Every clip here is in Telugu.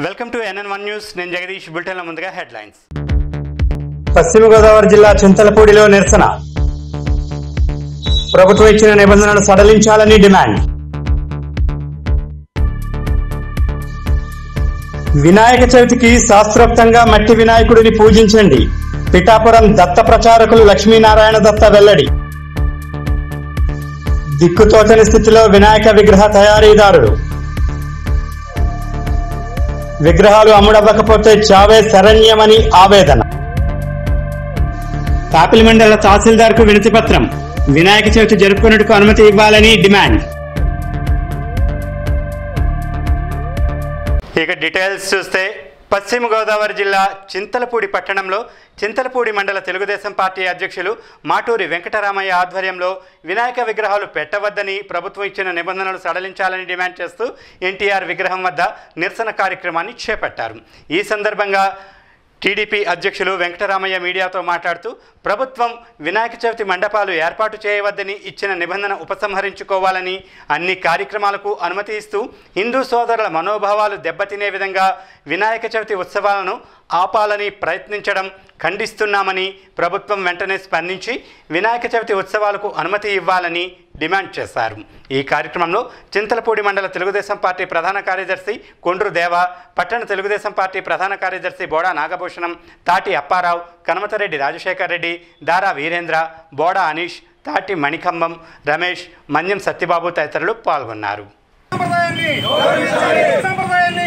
Welcome to NN one news నేను జగదీష్ బులెటిన్ల ముందుగా హెడ్లైన్స్ పశ్చిమ గోదావరి జిల్లా చింతలపూడిలో నిరసన ప్రభుత్వం ఇచ్చిన నిబంధనలు సడలించాలని డిమాండ్ వినాయక చవితికి శాస్త్రోక్తంగా మట్టి వినాయకుడిని పూజించండి పిఠాపురం దత్త ప్రచారకులు లక్ష్మీనారాయణ దత్త వెల్లడి దిక్కుతోచని స్థితిలో వినాయక విగ్రహ తయారీదారుడు విగ్రహాలు అమ్ముడవ్వకపోతే చావే శరణ్యమని ఆవేదన తాపిలి మండల తహసీల్దార్ కు వినతి పత్రం వినాయక చవితి జరుపుకున్నట్టుకు అనుమతి ఇవ్వాలని డిమాండ్ ఇక డీటెయిల్స్ చూస్తే పశ్చిమ గోదావరి జిల్లా చింతలపూడి పట్టణంలో చింతలపూడి మండల తెలుగుదేశం పార్టీ అధ్యక్షులు మాటూరి వెంకటరామయ్య ఆధ్వర్యంలో వినాయక విగ్రహాలు పెట్టవద్దని ప్రభుత్వం ఇచ్చిన నిబంధనలు సడలించాలని డిమాండ్ చేస్తూ ఎన్టీఆర్ విగ్రహం వద్ద నిరసన కార్యక్రమాన్ని చేపట్టారు ఈ సందర్భంగా టీడీపీ అధ్యక్షులు వెంకటరామయ్య మీడియాతో మాట్లాడుతూ ప్రభుత్వం వినాయక చవితి మండపాలు ఏర్పాటు చేయవద్దని ఇచ్చిన నిబంధన ఉపసంహరించుకోవాలని అన్ని కార్యక్రమాలకు అనుమతి ఇస్తూ హిందూ సోదరుల మనోభావాలు దెబ్బతినే విధంగా వినాయక చవితి ఉత్సవాలను ఆపాలని ప్రయత్నించడం ఖండిస్తున్నామని ప్రభుత్వం వెంటనే స్పందించి వినాయక చవితి ఉత్సవాలకు అనుమతి ఇవ్వాలని డిమాండ్ చేశారు ఈ కార్యక్రమంలో చింతలపూడి మండల తెలుగుదేశం పార్టీ ప్రధాన కార్యదర్శి కొండ్రు దేవ పట్టణ తెలుగుదేశం పార్టీ ప్రధాన కార్యదర్శి బోడా నాగభూషణం తాటి అప్పారావు కనమతరెడ్డి రాజశేఖర్ రెడ్డి దారా వీరేంద్ర బోడా అనీష్ తాటి మణికంబం రమేష్ మన్యం సత్యబాబు తదితరులు పాల్గొన్నారు సంప్రదాయాన్ని సంప్రదాయాన్ని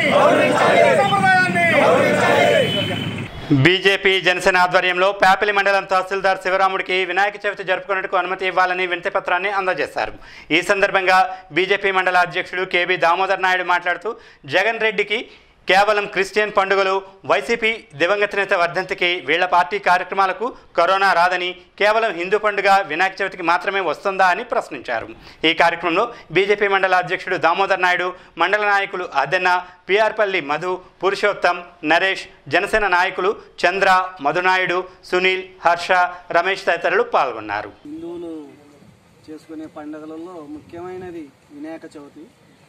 సంప్రదాయాన్ని బీజేపీ జనసేన ఆధ్వర్యంలో పేపలి మండలం తహసీల్దార్ శివరాముడికి వినాయక చవితి జరుపుకునేందుకు అనుమతి ఇవ్వాలని వినతి పత్రాన్ని అందజేశారు ఈ సందర్భంగా బీజేపీ మండల అధ్యక్షుడు కేబీ దామోదర్ నాయుడు మాట్లాడుతూ జగన్ రెడ్డికి కేవలం క్రిస్టియన్ పండుగలు వైసీపీ దివంగత నేత వర్ధంతికి వీళ్ల పార్టీ కార్యక్రమాలకు కరోనా రాదని కేవలం హిందూ పండుగ వినాయక చవితికి మాత్రమే వస్తుందా అని ప్రశ్నించారు ఈ కార్యక్రమంలో బీజేపీ మండల అధ్యక్షుడు దామోదర్ నాయుడు మండల నాయకులు అదెన్న పిఆర్పల్లి మధు పురుషోత్తం నరేష్ జనసేన నాయకులు చంద్ర మధునాయుడు సునీల్ హర్ష రమేష్ తదితరులు పాల్గొన్నారు హిందువులు చేసుకునే పండుగలలో ముఖ్యమైనది వినాయక చవితి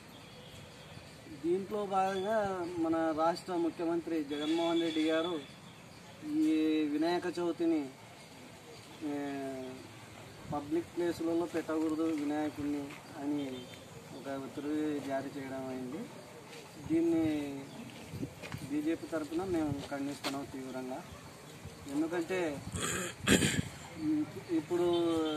దీంట్లో భాగంగా మన రాష్ట్ర ముఖ్యమంత్రి జగన్మోహన్ రెడ్డి గారు ఈ వినాయక చవితిని ఏ, పబ్లిక్ ప్లేసులలో పెట్టకూడదు వినాయకుడిని అని ఒక ఉత్తర్వు జారీ చేయడం అయింది దీన్ని బీజేపీ తరఫున మేము ఖండిస్తున్నాం తీవ్రంగా ఎందుకంటే ఇప్పుడు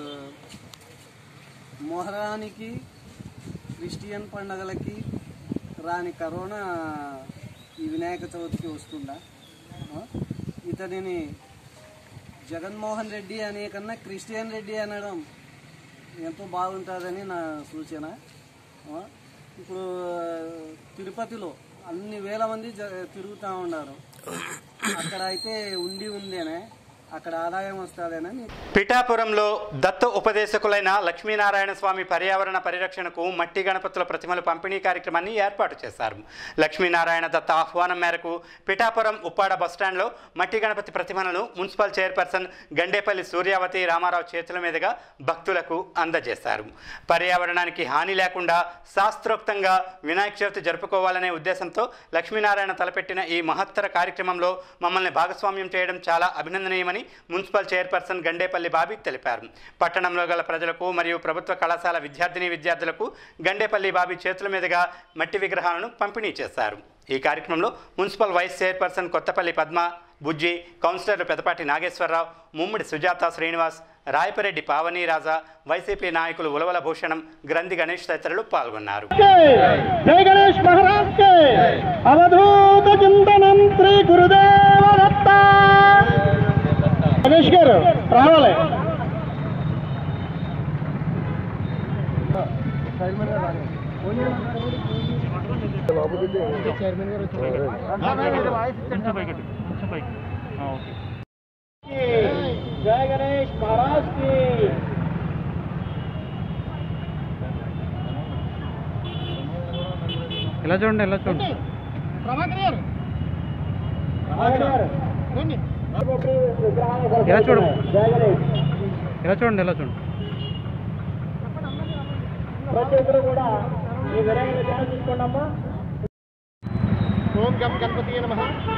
మొహరానికి క్రిస్టియన్ పండగలకి రాని కరోనా ఈ వినాయక చవితికి వస్తుందా ఆ? ఇతనిని జగన్మోహన్ రెడ్డి అనే కన్నా క్రిస్టియన్ రెడ్డి అనడం ఎంతో బాగుంటుందని నా సూచన ఆ? ఇప్పుడు తిరుపతిలో అన్ని వేల మంది జ తిరుగుతూ ఉన్నారు అక్కడ అయితే ఉండి ఉందేనే అక్కడ ఆదాయం వస్తుందేనని పిఠాపురంలో దత్త ఉపదేశకులైన లక్ష్మీనారాయణ స్వామి పర్యావరణ పరిరక్షణకు మట్టి గణపతుల ప్రతిమల పంపిణీ కార్యక్రమాన్ని ఏర్పాటు చేశారు లక్ష్మీనారాయణ దత్త ఆహ్వానం మేరకు పిఠాపురం ఉప్పాడ బస్టాండ్లో మట్టి గణపతి ప్రతిమలను మున్సిపల్ చైర్పర్సన్ గండేపల్లి సూర్యావతి రామారావు చేతుల మీదుగా భక్తులకు అందజేశారు పర్యావరణానికి హాని లేకుండా శాస్త్రోక్తంగా వినాయక చవితి జరుపుకోవాలనే ఉద్దేశంతో లక్ష్మీనారాయణ తలపెట్టిన ఈ మహత్తర కార్యక్రమంలో మమ్మల్ని భాగస్వామ్యం చేయడం చాలా అభినందనీయమని మున్సిపల్ చైర్పర్సన్ గండేపల్లి బాబి తెలిపారు పట్టణంలో గల ప్రజలకు మరియు ప్రభుత్వ కళాశాల విద్యార్థిని విద్యార్థులకు గండేపల్లి బాబి చేతుల మీదుగా మట్టి విగ్రహాలను పంపిణీ చేశారు ఈ కార్యక్రమంలో municipal vice chairperson Kothapalli Padma Bujji కౌన్సిలర్లు పెదపాటి నాగేశ్వరరావు ముమ్మిడి సుజాత శ్రీనివాస్ రాయపరెడ్డి పావని రాజా వైసీపీ నాయకులు ఉలవల భూషణం గ్రంథి గణేష్ తదితరులు పాల్గొన్నారు జై గణేష్ మహారాజ్ కే అవధూత చింతనం శ్రీ గురుదేవ దత్త గణేష్ గారు రావాలి జై గణేష్ మహారాజ్ కి ఇలా చూడండి ఇలా చూడండి ఇలా చూడు ఇలా చూడండి ఇలా చూడండి ప్రతి ఒక్కరు కూడా ఈ వినాయకుడి ధ్యానం తీసుకోండి అమ్మా ఓం గం గణపతి నమ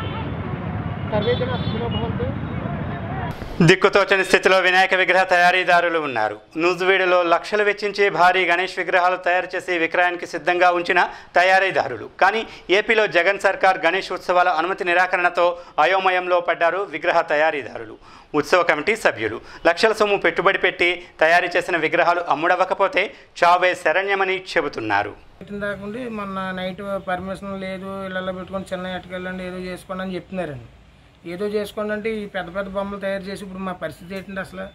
సర్వే జన సుఖినో భవంతు దిక్కుతోచని స్థితిలో వినాయక విగ్రహ తయారీదారులు ఉన్నారు నూజివీడులో లక్షలు వెచ్చించి భారీ గణేష్ విగ్రహాలు తయారు చేసి విక్రయానికి సిద్ధంగా ఉంచిన తయారీదారులు కానీ ఏపీలో జగన్ సర్కార్ గణేష్ ఉత్సవాల అనుమతి నిరాకరణతో అయోమయంలో పడ్డారు విగ్రహ తయారీదారులు ఉత్సవ కమిటీ సభ్యులు లక్షల సొమ్ము పెట్టుబడి పెట్టి తయారు చేసిన విగ్రహాలు అమ్ముడవ్వకపోతే చావే శరణ్యమని చెబుతున్నారు పెట్టిన దాకుండి మొన్న నైట్ పర్మిషన్ లేదు ఇళ్ళల్లో పెట్టుకొని చిన్న ఎట్టుకెళ్ళండి ఏదో చేసుకోండి అని చెప్తున్నారండి ఏదో చేసుకోండి అంటే ఈ పెద్ద పెద్ద బొమ్మలు తయారు చేసి ఇప్పుడు మా పరిస్థితి ఏంటండి అసలు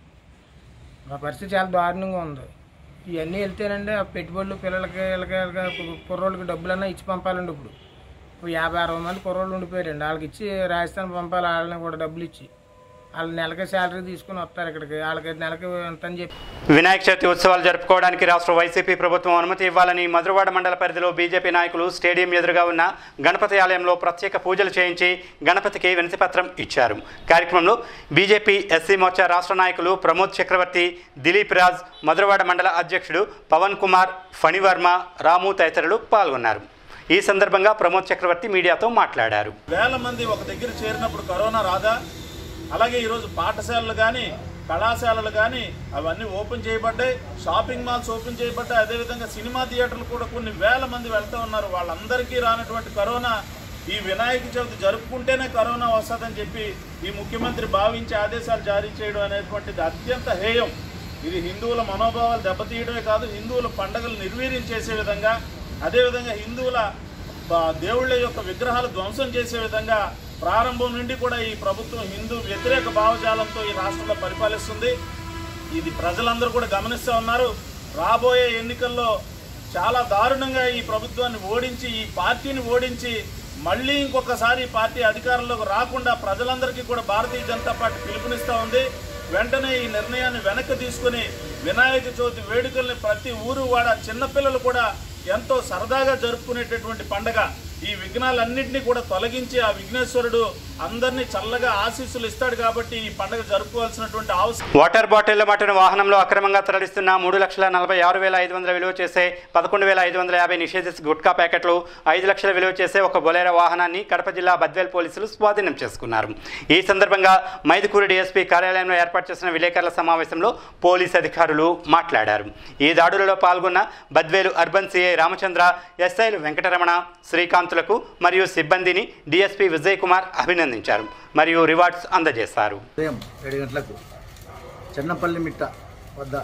మా పరిస్థితి చాలా దారుణంగా ఉంది ఇవన్నీ వెళ్తేనండి ఆ పెట్టుబడులు పిల్లలకి వీళ్ళకి వీళ్ళకి కుర్రోళ్ళకి డబ్బులన్నా ఇచ్చి పంపాలండి ఇప్పుడు ఇప్పుడు యాభై అరవై మంది కుర్రోళ్ళు ఉండిపోయారండి వాళ్ళకి ఇచ్చి రాజస్థాన్ పంపాలి వాళ్ళని కూడా డబ్బులు ఇచ్చి వాళ్ళు నెలకి శాలరీ తీసుకుని వస్తారు ఇక్కడికి వాళ్ళకి నెలకి ఎంత అని చెప్పి వినాయక చవితి ఉత్సవాలు జరుపుకోవడానికి రాష్ట్ర వైసీపీ ప్రభుత్వం అనుమతి ఇవ్వాలని మధురవాడ మండల పరిధిలో బీజేపీ నాయకులు స్టేడియం ఎదురుగా ఉన్న గణపతి ఆలయంలో ప్రత్యేక పూజలు చేయించి గణపతికి వినతిపత్రం ఇచ్చారు కార్యక్రమంలో బీజేపీ ఎస్సీ మోర్చా రాష్ట్ర నాయకులు ప్రమోద్ చక్రవర్తి దిలీప్ రాజ్ మధురవాడ మండల అధ్యక్షుడు పవన్ కుమార్ ఫణివర్మ రాము తదితరులు పాల్గొన్నారు ఈ సందర్భంగా ప్రమోద్ చక్రవర్తి మీడియాతో మాట్లాడారు వేల మంది ఒక దగ్గర చేరినప్పుడు కరోనా రాదా అలాగే ఈరోజు పాఠశాలలు కానీ కళాశాలలు కానీ అవన్నీ ఓపెన్ చేయబడ్డాయి షాపింగ్ మాల్స్ ఓపెన్ చేయబడ్డాయి అదేవిధంగా సినిమా థియేటర్లు కూడా కొన్ని వేల మంది వెళ్తూ ఉన్నారు వాళ్ళందరికీ రానటువంటి కరోనా ఈ వినాయక చవితి జరుపుకుంటేనే కరోనా వస్తుందని చెప్పి ఈ ముఖ్యమంత్రి భావించి ఆదేశాలు జారీ చేయడం అనేటువంటిది అత్యంత హేయం ఇది హిందువుల మనోభావాలు దెబ్బతీయడమే కాదు హిందువుల పండుగలు నిర్వీర్యం చేసే విధంగా అదేవిధంగా హిందువుల బ- దేవుళ్ళ యొక్క విగ్రహాలు ధ్వంసం చేసే విధంగా ప్రారంభం నుండి కూడా ఈ ప్రభుత్వం హిందూ వ్యతిరేక భావజాలంతో ఈ రాష్ట్రంలో పరిపాలిస్తుంది ఇది ప్రజలందరూ కూడా గమనిస్తూ ఉన్నారు రాబోయే ఎన్నికల్లో చాలా దారుణంగా ఈ ప్రభుత్వాన్ని ఓడించి ఈ పార్టీని ఓడించి మళ్ళీ ఇంకొకసారి ఈ పార్టీ అధికారంలోకి రాకుండా ప్రజలందరికీ కూడా భారతీయ జనతా పార్టీ పిలుపునిస్తూ ఉంది వెంటనే ఈ నిర్ణయాన్ని వెనక్కి తీసుకుని వినాయక చవితి వేడుకల్ని ప్రతి ఊరు వాడ చిన్నపిల్లలు కూడా ఎంతో సరదాగా జరుపుకునేటటువంటి పండగ ఈ విఘ్నాలన్నింటినీ కూడా తొలగించి ఆ విఘ్నేశ్వరుడు అందరినీ చల్లగా ఆశీస్సులు ఇస్తాడు కాబట్టి ఈ పండగ జరుపుకోవాల్సినటువంటి అవసరం వాటర్ బాటిళ్ల మటును వాహనంలో అక్రమంగా తరలిస్తున్న మూడు లక్షల నలభై ఆరు వేల ఐదు వందల విలువ చేసే పదకొండు వేల ఐదు వందల యాభై నిషేధిత గుట్కా ప్యాకెట్లు ఐదు లక్షల విలువ చేసే ఒక బొలేరో వాహనాన్ని కడప జిల్లా బద్వేల్ పోలీసులు స్వాధీనం చేసుకున్నారు ఈ సందర్భంగా మైదుకూరు డీఎస్పీ కార్యాలయంలో ఏర్పాటు చేసిన విలేకరుల సమావేశంలో పోలీస్ అధికారులు మాట్లాడారు ఈ దాడులలో పాల్గొన్న బద్వేలు అర్బన్ సిఐ రామచంద్ర ఎస్ఐలు వెంకటరమణ శ్రీకాంతులకు మరియు సిబ్బందిని డీఎస్పీ విజయ్ కుమార్ అభినందించారు మరియు రివార్డ్స్ అందజేశారు ఉదయం ఏడు గంటలకు చెన్నపల్లి మిట్ట వద్ద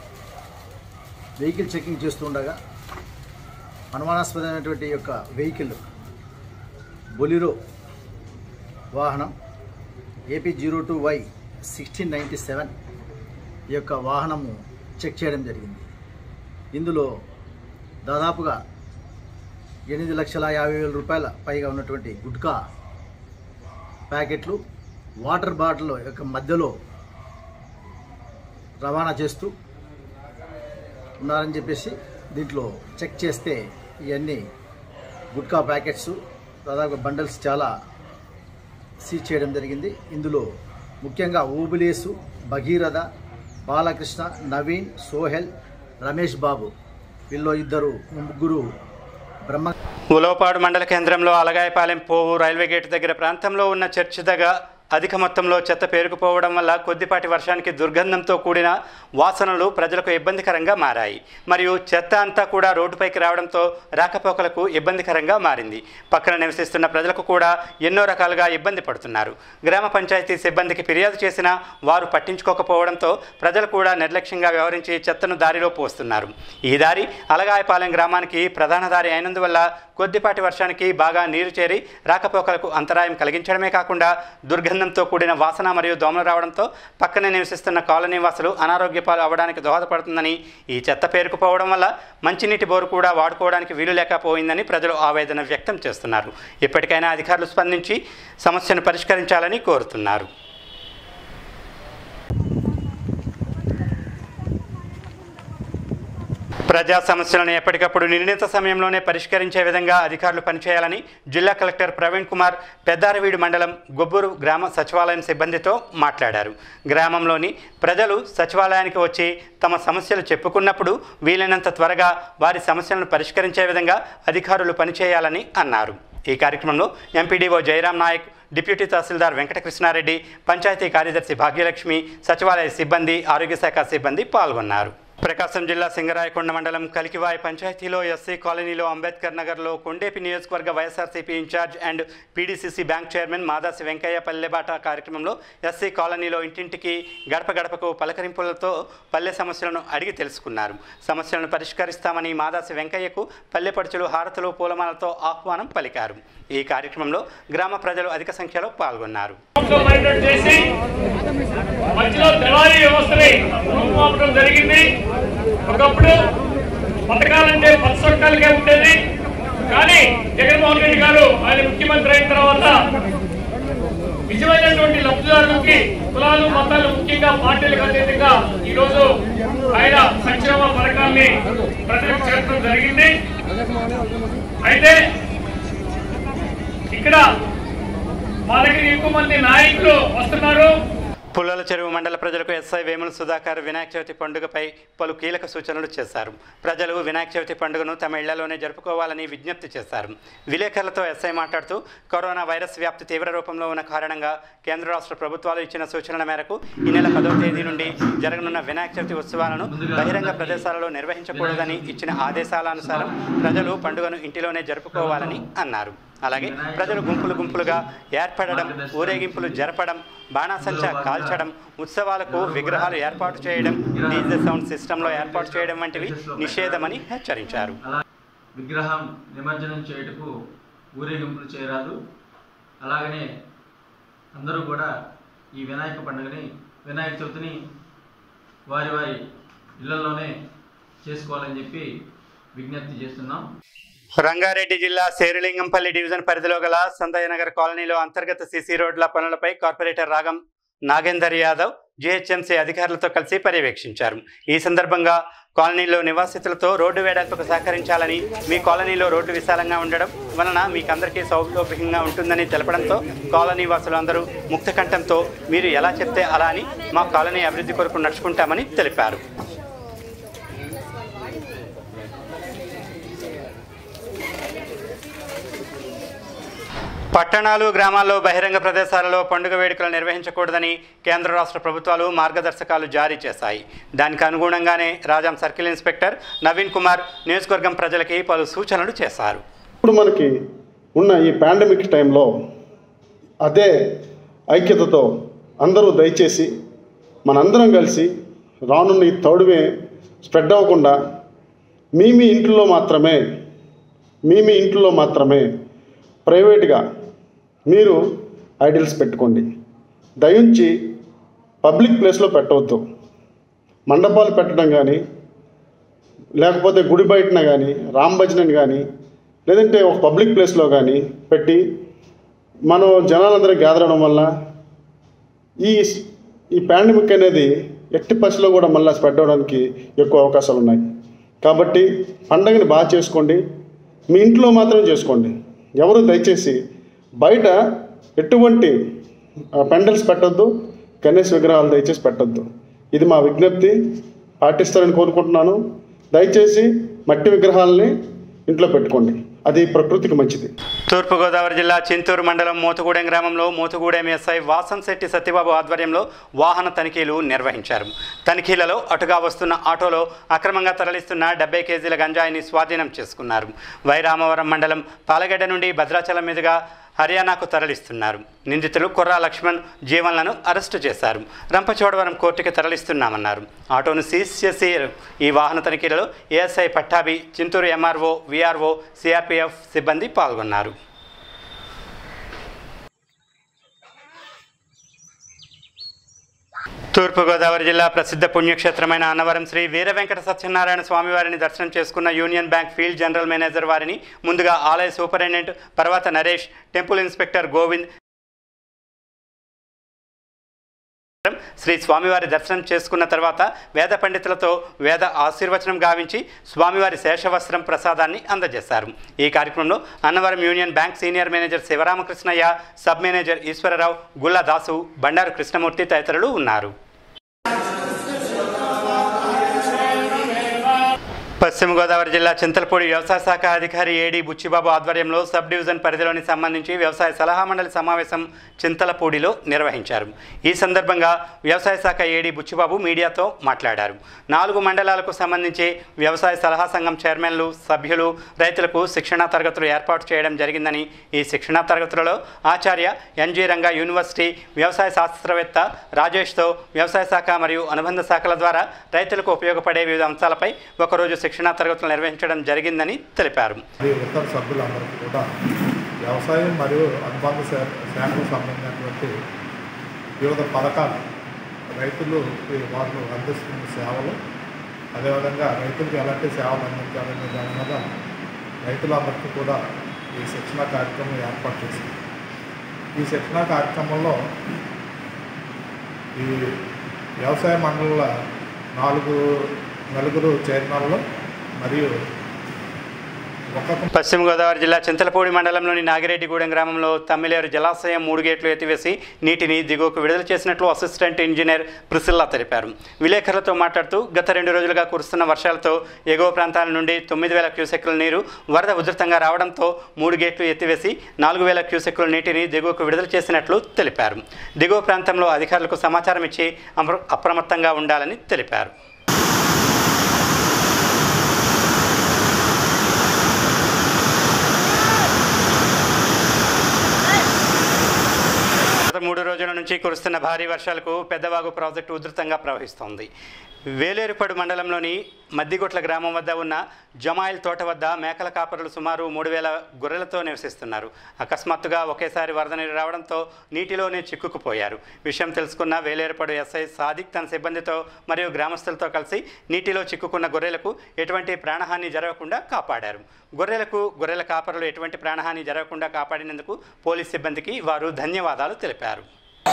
వెహికల్ చెకింగ్ చేస్తుండగా అనుమానాస్పదమైనటువంటి ఈ యొక్క వెహికల్ బొలిరో వాహనం AP zero two Y sixteen ninety seven ఈ యొక్క వాహనము చెక్ చేయడం జరిగింది ఇందులో దాదాపుగా ఎనిమిది లక్షల యాభై వేల రూపాయల పైగా ఉన్నటువంటి గుట్కా ప్యాకెట్లు వాటర్ బాటిల్ యొక్క మధ్యలో రవాణా చేస్తూ ఉన్నారని చెప్పేసి దీంట్లో చెక్ చేస్తే ఇవన్నీ గుట్కా ప్యాకెట్స్ దాదాపు బండల్స్ చాలా సీజ్ చేయడం జరిగింది ఇందులో ముఖ్యంగా ఓబులేసు భగీరథ బాలకృష్ణ నవీన్ సోహెల్ రమేష్ బాబు వీళ్ళు ఇద్దరు ముగ్గురు బ్రహ్మ ఉలవపాడు మండల కేంద్రంలో అలగాయపాలెం పోవు రైల్వే గేట్ దగ్గర ప్రాంతంలో ఉన్న చర్చి దగ్గర అధిక మొత్తంలో చెత్త పేరుకుపోవడం వల్ల కొద్దిపాటి వర్షానికి దుర్గంధంతో కూడిన వాసనలు ప్రజలకు ఇబ్బందికరంగా మారాయి మరియు చెత్త అంతా కూడా రోడ్డుపైకి రావడంతో రాకపోకలకు ఇబ్బందికరంగా మారింది పక్కన నివసిస్తున్న ప్రజలకు కూడా ఎన్నో రకాలుగా ఇబ్బంది పడుతున్నారు గ్రామ పంచాయతీ సిబ్బందికి ఫిర్యాదు చేసినా వారు పట్టించుకోకపోవడంతో ప్రజలు కూడా నిర్లక్ష్యంగా వ్యవహరించి చెత్తను దారిలో పోస్తున్నారు ఈ దారి అలగాయపాలెం గ్రామానికి ప్రధాన దారి అయినందువల్ల కొద్దిపాటి వర్షానికి బాగా నీరు చేరి రాకపోకలకు అంతరాయం కలిగించడమే కాకుండా దుర్గంధంతో కూడిన వాసన మరియు దోమలు రావడంతో పక్కనే నివసిస్తున్న కాలనీ వాసులు అనారోగ్య పాలు అవ్వడానికి దోహదపడుతుందని ఈ చెత్త పేరుకుపోవడం వల్ల మంచినీటి బోరు కూడా వాడుకోవడానికి వీలు లేకపోయిందని ప్రజలు ఆవేదన వ్యక్తం చేస్తున్నారు ఇప్పటికైనా అధికారులు స్పందించి సమస్యను పరిష్కరించాలని కోరుతున్నారు ప్రజా సమస్యలను ఎప్పటికప్పుడు నిర్ణీత సమయంలోనే పరిష్కరించే విధంగా అధికారులు పనిచేయాలని జిల్లా కలెక్టర్ ప్రవీణ్ కుమార్ పెద్దారవీడు మండలం గొబ్బూరు గ్రామ సచివాలయం సిబ్బందితో మాట్లాడారు గ్రామంలోని ప్రజలు సచివాలయానికి వచ్చి తమ సమస్యలు చెప్పుకున్నప్పుడు వీలైనంత త్వరగా వారి సమస్యలను పరిష్కరించే విధంగా అధికారులు పనిచేయాలని అన్నారు ఈ కార్యక్రమంలో ఎంపీడీఓ జయరాం నాయక్ డిప్యూటీ తహసీల్దార్ వెంకటకృష్ణారెడ్డి పంచాయతీ కార్యదర్శి భాగ్యలక్ష్మి సచివాలయ సిబ్బంది ఆరోగ్య శాఖ సిబ్బంది పాల్గొన్నారు ప్రకాశం జిల్లా సింగరాయకొండ మండలం కలికివాయి పంచాయతీలో ఎస్సీ కాలనీలో అంబేద్కర్ నగర్లో కొండేపి నియోజకవర్గ YSRCP in-charge and PDCC bank chairman Madasi Venkaiah Pallebata కార్యక్రమంలో ఎస్సీ కాలనీలో ఇంటింటికి గడప గడపకు పలకరింపులతో పల్లె సమస్యలను అడిగి తెలుసుకున్నారు సమస్యలను పరిష్కరిస్తామని మాదాసి వెంకయ్యకు పల్లెపడుచులు హారతులు పూలమాలతో ఆహ్వానం పలికారు ఈ కార్యక్రమంలో గ్రామ ప్రజలు అధిక సంఖ్యలో పాల్గొన్నారు మైండెడ్ చేసి మధ్యలో దళారీ వ్యవస్థని రూపుమాపడం జరిగింది ఒకప్పుడు పథకాలంటే పచ్చొక్కలకే ఉండేది కానీ జగన్మోహన్ రెడ్డి గారు ఆయన ముఖ్యమంత్రి అయిన తర్వాత నిజమైనటువంటి లబ్ధిదారులకి కులాలు మతాలు ముఖ్యంగా పార్టీలకు అతీతంగా ఈ రోజు ఆయన సంక్షేమ పథకాల్ని ప్రజలకు చేర్చడం జరిగింది అయితే ఇక్కడ మా దగ్గర ఎక్కువ మంది నాయకులు వస్తున్నారు పుల్లల చెరువు మండల ప్రజలకు ఎస్ఐ వేముల సుధాకర్ వినాయక చవితి పండుగపై పలు కీలక సూచనలు చేశారు ప్రజలు వినాయక చవితి పండుగను తమ ఇళ్లలోనే జరుపుకోవాలని విజ్ఞప్తి చేశారు విలేకరులతో ఎస్ఐ మాట్లాడుతూ కరోనా వైరస్ వ్యాప్తి తీవ్ర రూపంలో ఉన్న కారణంగా కేంద్ర రాష్ట్ర ప్రభుత్వాలు ఇచ్చిన సూచనల మేరకు ఈ నెల పదవ తేదీ నుండి జరగనున్న వినాయక చవితి ఉత్సవాలను బహిరంగ ప్రదేశాలలో నిర్వహించకూడదని ఇచ్చిన ఆదేశాల అనుసారం ప్రజలు పండుగను ఇంటిలోనే జరుపుకోవాలని అన్నారు అలాగే ప్రజలు గుంపులు గుంపులుగా ఏర్పడడం ఊరేగింపులు జరపడం బాణాసంచా కాల్చడం ఉత్సవాలకు విగ్రహాలు ఏర్పాటు చేయడం డీజే సౌండ్ సిస్టంలో ఏర్పాటు చేయడం వంటివి నిషేధమని హెచ్చరించారు విగ్రహం నిమజ్జనం చేయుటకు ఊరేగింపులు చేయరాదు అలాగనే అందరూ కూడా ఈ వినాయక పండుగని వినాయక చవితిని వారి వారి ఇళ్లలోనే చేసుకోవాలని చెప్పి విజ్ఞప్తి చేస్తున్నాం రంగారెడ్డి జిల్లా శేరులింగంపల్లి డివిజన్ పరిధిలో గల సందయ్యనగర్ కాలనీలో అంతర్గత సీసీ రోడ్ల పనులపై కార్పొరేటర్ రాగం నాగేందర్ యాదవ్ జీహెచ్ఎంసీ అధికారులతో కలిసి పర్యవేక్షించారు ఈ సందర్భంగా కాలనీలో నివాసితులతో రోడ్డు వేడల్పుకు సహకరించాలని మీ కాలనీలో రోడ్డు విశాలంగా ఉండడం వలన మీకందరికీ సౌలభ్యంగా ఉంటుందని తెలపడంతో కాలనీ వాసులు అందరూ ముక్త కంఠంతో మీరు ఎలా చెప్తే అలా అని మా కాలనీ అభివృద్ధి కొరకు నడుచుకుంటామని తెలిపారు పట్టణాలు గ్రామాల్లో బహిరంగ ప్రదేశాలలో పండుగ వేడుకలు నిర్వహించకూడదని కేంద్ర రాష్ట్ర ప్రభుత్వాలు మార్గదర్శకాలు జారీ చేశాయి దానికి అనుగుణంగానే రాజాం సర్కిల్ ఇన్స్పెక్టర్ నవీన్ కుమార్ నియోజకవర్గం ప్రజలకి పలు సూచనలు చేశారు ఇప్పుడు మనకి ఉన్న ఈ పాండమిక్ టైంలో అదే ఐక్యతతో అందరూ దయచేసి మనందరం కలిసి రానున్న ఈ తౌడుమే స్ప్రెడ్ అవ్వకుండా మీ మీ ఇంట్లో మాత్రమే మీ మీ ఇంట్లో మాత్రమే ప్రైవేట్గా మీరు ఐడిల్స్ పెట్టుకోండి దయించి పబ్లిక్ ప్లేస్లో పెట్టవద్దు మండపాలు పెట్టడం కానీ లేకపోతే గుడి బయటన కానీ రామ్ భజనని కానీ లేదంటే ఒక పబ్లిక్ ప్లేస్లో కానీ పెట్టి మనం జనాలందరూ గ్యాదర్ అవడం వల్ల ఈ ఈ పాండమిక్ అనేది ఎట్టి పరిస్థితిలో కూడా మళ్ళీ స్ప్రెడ్ అవ్వడానికి ఎక్కువ అవకాశాలు ఉన్నాయి కాబట్టి పండగని బాగా చేసుకోండి మీ ఇంట్లో మాత్రం చేసుకోండి ఎవరు దయచేసి బయట ఎటువంటి పెండల్స్ పెట్టొద్దు గణేష్ విగ్రహాలు దయచేసి పెట్టొద్దు ఇది మా విజ్ఞప్తి పాటిస్తారని కోరుకుంటున్నాను దయచేసి మట్టి విగ్రహాలని ఇంట్లో పెట్టుకోండి అది ప్రకృతికి మంచిది తూర్పుగోదావరి జిల్లా చింతూరు మండలం మోతుగూడెం గ్రామంలో మోతుగూడెం ఎస్ఐ వాసన్ శెట్టి సత్యబాబు ఆధ్వర్యంలో వాహన తనిఖీలు నిర్వహించారు తనిఖీలలో అటుగా వస్తున్న ఆటోలో అక్రమంగా తరలిస్తున్న డెబ్బై కేజీల గంజాయిని స్వాధీనం చేసుకున్నారు వైరామవరం మండలం పాలగడ్డ నుండి భద్రాచలం మీదుగా హర్యానాకు తరలిస్తున్నారు నిందితులు కుర్రా లక్ష్మణ్ జీవన్లను అరెస్టు చేశారు రంపచోడవరం కోర్టుకి తరలిస్తున్నామన్నారు ఆటోను సీజ్ చేసి ఈ వాహన తనిఖీలలో ASI Pattabhi Chintur MRO VRO CRPF సిబ్బంది పాల్గొన్నారు తూర్పుగోదావరి జిల్లా ప్రసిద్ధ పుణ్యక్షేత్రమైన అన్నవరం శ్రీ వీర వెంకట సత్యనారాయణ స్వామివారిని దర్శనం చేసుకున్న Union Bank field general manager వారిని ముందుగా ఆలయ superintendent Parvatha Naresh temple inspector Govind Shri స్వామివారి దర్శనం చేసుకున్న తర్వాత వేద పండితులతో వేద ఆశీర్వచనం గావించి స్వామివారి శేషవస్త్రం ప్రసాదాన్ని అందజేశారు ఈ కార్యక్రమంలో Annavaram Union Bank senior manager Sivaramakrishnaiah sub manager Eswararao Gulla Dasu Bandaru Krishnamurthy తదితరులు ఉన్నారు పశ్చిమ గోదావరి జిల్లా చింతలపూడి వ్యవసాయ శాఖ అధికారి ఏడి బుచ్చిబాబు ఆధ్వర్యంలో సబ్ డివిజన్ పరిధిలోని సంబంధించి వ్యవసాయ సలహా మండలి సమావేశం చింతలపూడిలో నిర్వహించారు ఈ సందర్భంగా వ్యవసాయ శాఖ ఏడి బుచ్చిబాబు మీడియాతో మాట్లాడారు నాలుగు మండలాలకు సంబంధించి వ్యవసాయ సలహా సంఘం చైర్మన్లు సభ్యులు రైతులకు శిక్షణా తరగతులు ఏర్పాటు చేయడం జరిగిందని ఈ శిక్షణా తరగతులలో ఆచార్య ఎన్జి రంగా యూనివర్సిటీ వ్యవసాయ శాస్త్రవేత్త రాజేష్తో వ్యవసాయ శాఖ మరియు అనుబంధ శాఖల ద్వారా రైతులకు ఉపయోగపడే వివిధ అంశాలపై ఒకరోజు శిక్షణా తరగతులు నిర్వహించడం జరిగిందని తెలిపారు మరియు ఇతర సభ్యులందరికీ కూడా వ్యవసాయం మరియు అనుబంధ శా- శాఖకు సంబంధించినటువంటి వివిధ పథకాలు రైతులు వాళ్ళు అందిస్తున్న సేవలు అదేవిధంగా రైతులకు ఎలాంటి సేవలు అందించాలనే దాని మీద రైతులందరికీ కూడా ఈ శిక్షణ కార్యక్రమం ఏర్పాటు చేసింది ఈ శిక్షణ కార్యక్రమంలో ఈ వ్యవసాయ మండల నాలుగు నలుగురు చైర్మన్లు మరియు ఒక్కొక్క పశ్చిమ గోదావరి జిల్లా చింతలపూడి మండలంలోని నాగిరెడ్డిగూడెం గ్రామంలో తమ్మిలేరు జలాశయం మూడు గేట్లు ఎత్తివేసి నీటిని దిగువకు విడుదల చేసినట్లు అసిస్టెంట్ ఇంజనీర్ ప్రిసిల్లా తెలిపారు విలేకరులతో మాట్లాడుతూ గత రెండు రోజులుగా కురుస్తున్న వర్షాలతో ఎగువ ప్రాంతాల నుండి తొమ్మిది వేల క్యూసెక్కుల నీరు వరద ఉధృతంగా రావడంతో మూడు గేట్లు ఎత్తివేసి నాలుగు వేల క్యూసెక్కుల నీటిని దిగువకు విడుదల చేసినట్లు తెలిపారు దిగువ ప్రాంతంలో అధికారులకు సమాచారం ఇచ్చి అప్ర- అప్రమత్తంగా ఉండాలని తెలిపారు గత మూడు రోజుల నుంచి కురుస్తున్న భారీ వర్షాలకు పెద్దవాగు ప్రాజెక్టు ఉధృతంగా ప్రవహిస్తోంది వేలేరుపడు మండలంలోని మద్దిగొట్ల గ్రామం వద్ద ఉన్న జమాయిల్ తోట వద్ద మేకల కాపరులు సుమారు మూడు వేల గొర్రెలతో నివసిస్తున్నారు అకస్మాత్తుగా ఒకేసారి వరద నీరు రావడంతో నీటిలోనే చిక్కుకుపోయారు విషయం తెలుసుకున్న వేలేరుపడు ఎస్ఐ సాదిక్ తన సిబ్బందితో మరియు గ్రామస్తులతో కలిసి నీటిలో చిక్కుకున్న గొర్రెలకు ఎటువంటి ప్రాణహాని జరగకుండా కాపాడారు గొర్రెలకు గొర్రెల కాపరులు ఎటువంటి ప్రాణహాని జరగకుండా కాపాడినందుకు పోలీస్ సిబ్బందికి వారు ధన్యవాదాలు తెలిపారు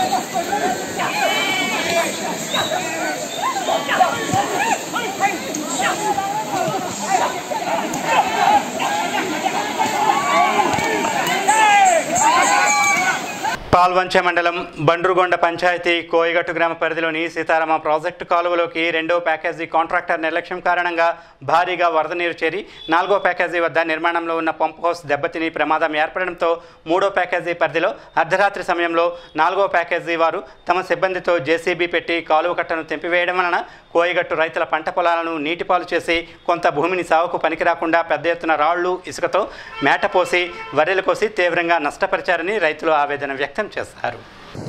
పాల్వంచ మండలం బండ్రుగొండ పంచాయతీ కోయగట్టు గ్రామ పరిధిలోని సీతారామ ప్రాజెక్టు కాలువలోకి రెండో ప్యాకేజీ కాంట్రాక్టర్ నిర్లక్ష్యం కారణంగా భారీగా వరద నీరు చేరి నాలుగో ప్యాకేజీ వద్ద నిర్మాణంలో ఉన్న పంప్ హౌస్ దెబ్బతిని ప్రమాదం ఏర్పడడంతో మూడో ప్యాకేజీ పరిధిలో అర్ధరాత్రి సమయంలో నాలుగో ప్యాకేజీ వారు తమ సిబ్బందితో జేసీబీ పెట్టి కాలువ కట్టను తెంపివేయడం వలన కోయగట్టు రైతుల పంట పొలాలను నీటిపాలు చేసి కొంత భూమిని సాగుకు పనికిరాకుండా పెద్ద ఎత్తున రాళ్లు ఇసుకతో మేట పోసి వరెలు కోసి తీవ్రంగా నష్టపరిచారని రైతులు ఆవేదన వ్యక్తం చేశారు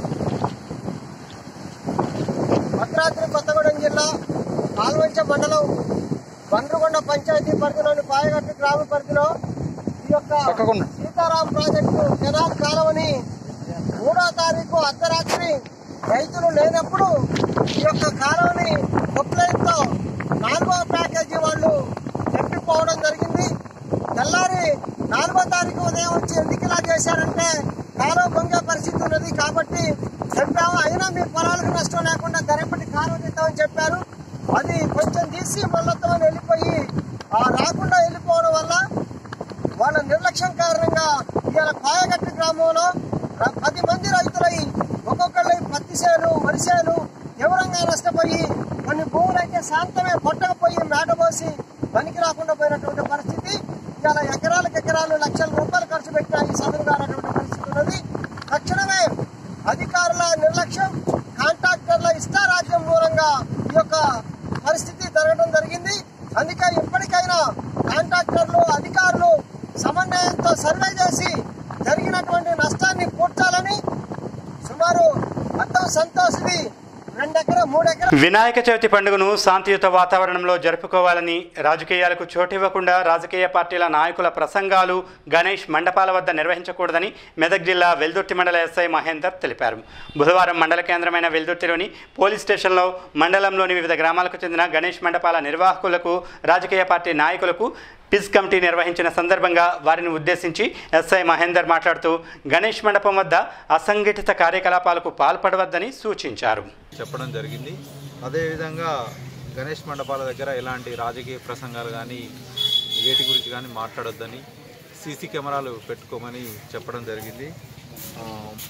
భద్రాద్రి కొత్తగూడెం జిల్లా పాల్వంచ మండలం బండ్రుగొండ పంచాయతీ పరిధిలోని పాయగట్టు గ్రామ పరిధిలో ఈ యొక్క సీతారాం ప్రాజెక్టు కెనాల్ కాలువని మూడో తారీఖు అర్ధరాత్రి రైతులు లేనప్పుడు ఈ యొక్క కాలువని కొట్లైన్తో నాలుగో ప్యాకేజీ వాళ్ళు తెప్పిపోవడం జరిగింది తెల్లారి నాలుగో తారీఖు ఉదయం వచ్చి ఎందుకు ఇలా చేశారంటే కాలువ పొంగే పరిస్థితి ఉన్నది కాబట్టి చెప్పాము అయినా మీ పొలాలకు నష్టం లేకుండా ధరపటి కాలువ తీద్దామని చెప్పారు అది కొంచెం తీసి మొల్లతో వెళ్ళిపోయి ఆ రాకుండా వెళ్ళిపోవడం వల్ల వాళ్ళ నిర్లక్ష్యం కారణంగా ఇవాళ పాయగట్టు గ్రామంలో ర- పది మంది రైతులై ఒక్కొక్కళ్ళై పత్తి చేను వరి చేను తీవ్రంగా నష్టపోయి కొన్ని భూములైతే శాంతమే కొట్టకపోయి మేడబోసి పనికి రాకుండా పోయినటువంటి పరిస్థితి ఇవాళ ఎకరాలకు ఎకరాలు లక్షల రూపాయలు ఖర్చు పెట్టిన ఈ సదువు కానటువంటి పరిస్థితి ఉన్నది తక్షణమే అధికారుల నిర్లక్ష్యం కాంట్రాక్టర్ల ఇష్టారాజ్యం మూలంగా ఈ యొక్క పరిస్థితి జరగడం జరిగింది అందుకే ఇప్పటికైనా కాంట్రాక్టర్లు అధికారులు సమన్వయంతో సర్వే చేసి జరిగినటువంటి నష్టాన్ని పూడ్చాలని సుమారు మొత్తం సంతోష్ది రెండెకరా మూడెకరా వినాయక చవితి పండుగను శాంతియుత వాతావరణంలో జరుపుకోవాలని రాజకీయాలకు చోటివ్వకుండా రాజకీయ పార్టీల నాయకుల ప్రసంగాలు గణేష్ మండపాల వద్ద నిర్వహించకూడదని మెదక్ జిల్లా వెల్దుర్తి మండల ఎస్ఐ మహేందర్ తెలిపారు బుధవారం మండల కేంద్రమైన వెల్దుర్తిలోని పోలీస్ స్టేషన్లో మండలంలోని వివిధ గ్రామాలకు చెందిన గణేష్ మండపాల నిర్వాహకులకు రాజకీయ పార్టీ నాయకులకు పిజ్ కమిటీ నిర్వహించిన సందర్భంగా వారిని ఉద్దేశించి ఎస్ఐ మహేందర్ మాట్లాడుతూ గణేష్ మండపం వద్ద అసంఘటిత కార్యకలాపాలకు పాల్పడవద్దని సూచించారు చెప్పడం జరిగింది అదేవిధంగా గణేష్ మండపాల దగ్గర ఎలాంటి రాజకీయ ప్రసంగాలు కానీ వేటి గురించి కానీ మాట్లాడొద్దని సీసీ కెమెరాలు పెట్టుకోమని చెప్పడం జరిగింది ఆ,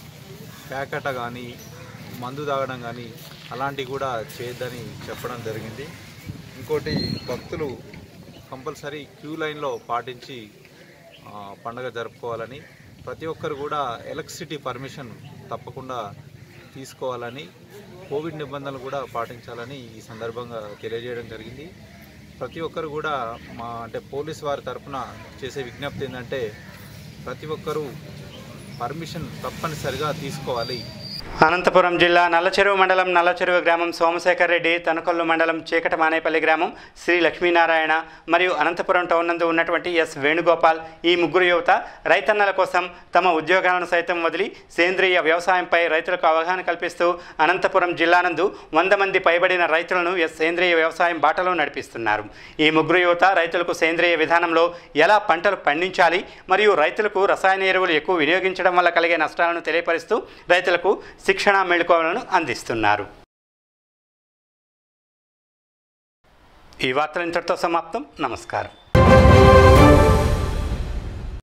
ప్యాకెట కానీ మందు తాగడం కానీ అలాంటివి కూడా చేయొద్దని చెప్పడం జరిగింది ఇంకోటి భక్తులు కంపల్సరీ క్యూ లైన్లో పాటించి ఆ, పండగ జరుపుకోవాలని ప్రతి ఒక్కరు కూడా ఎలక్ట్రిసిటీ పర్మిషన్ తప్పకుండా తీసుకోవాలని కోవిడ్ నిబంధనలు కూడా పాటించాలని ఈ సందర్భంగా తెలియజేయడం జరిగింది ప్రతి ఒక్కరు కూడా మా అంటే పోలీస్ వారి తరపున చేసే విజ్ఞప్తి ఏంటంటే ప్రతి ఒక్కరూ పర్మిషన్ తప్పనిసరిగా తీసుకోవాలి అనంతపురం జిల్లా నల్లచెరువు మండలం నల్లచెరువు గ్రామం సోమశేఖర్ రెడ్డి తనకొల్లు మండలం చీకట మానేపల్లి గ్రామం శ్రీ లక్ష్మీనారాయణ మరియు అనంతపురం టౌన్ నందు ఉన్నటువంటి ఎస్ వేణుగోపాల్ ఈ ముగ్గురు యువత రైతన్నల కోసం తమ ఉద్యోగాలను సైతం వదిలి సేంద్రియ వ్యవసాయంపై రైతులకు అవగాహన కల్పిస్తూ అనంతపురం జిల్లా నందు వంద మంది పైబడిన రైతులను ఎస్ సేంద్రియ వ్యవసాయం బాటలో నడిపిస్తున్నారు ఈ ముగ్గురు యువత రైతులకు సేంద్రియ విధానంలో ఎలా పంటలు పండించాలి మరియు రైతులకు రసాయన ఎరువులు ఎక్కువ వినియోగించడం వల్ల కలిగే నష్టాలను తెలియపరుస్తూ రైతులకు శిక్షణ మెళుకువలను అందిస్తున్నారు ఈ వార్తలు ఇంతటితో సమాప్తం నమస్కారం